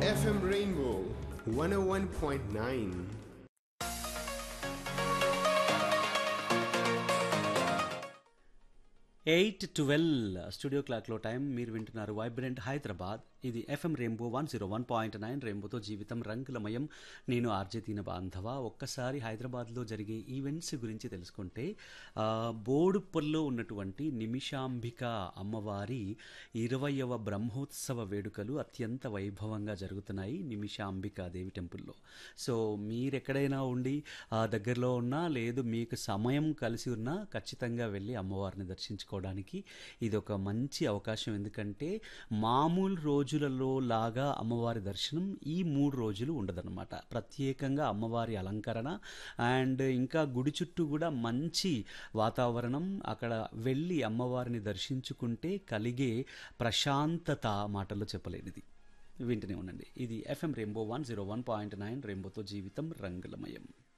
FM Rainbow 101.9. Eight twelve studio క్లాక్లో time మీరు వింటున్నారు వైబ్రెంట్ హైదరాబాద్ ఇది FM Rainbow one zero one point nine రెయిన్బోతో జీవితం రంగులమయం నేను ఆర్జే తీన బాంధవ ఒక్కసారి హైదరాబాద్లో జరిగే ఈవెంట్స్ గురించి తెలుసుకుంటే ఆ, బోడుప్పల్లో ఉన్నటువంటి నిమిషాంబిక అమ్మవారి ఇరవయవ బ్రహ్మోత్సవ వేడుకలు అత్యంత వైభవంగా జరుగుతున్నాయి నిమిషాంబిక దేవి టెంపుల్లో సో మీరెక్కడైనా ఉండి ఆ దగ్గరలో ఉన్నా లేదు మీకు సమయం కలిసి ఉన్నా ఖచ్చితంగా వెళ్ళి అమ్మవారిని దర్శించుకోవడానికి ఇది ఒక మంచి అవకాశం ఎందుకంటే మామూలు రోజులలో లాగా అమ్మవారి దర్శనం ఈ మూడు రోజులు ఉండదన్నమాట ప్రత్యేకంగా అమ్మవారి అలంకరణ అండ్ ఇంకా గుడి చుట్టూ కూడా మంచి వాతావరణం అక్కడ వెళ్ళి అమ్మవారిని దర్శించుకుంటే కలిగే ప్రశాంతత మాటల్లో చెప్పలేనిది వింటూనే ఉండండి ఇది FM Rainbow one zero one point nine రెయిన్బోతో జీవితం రంగులమయం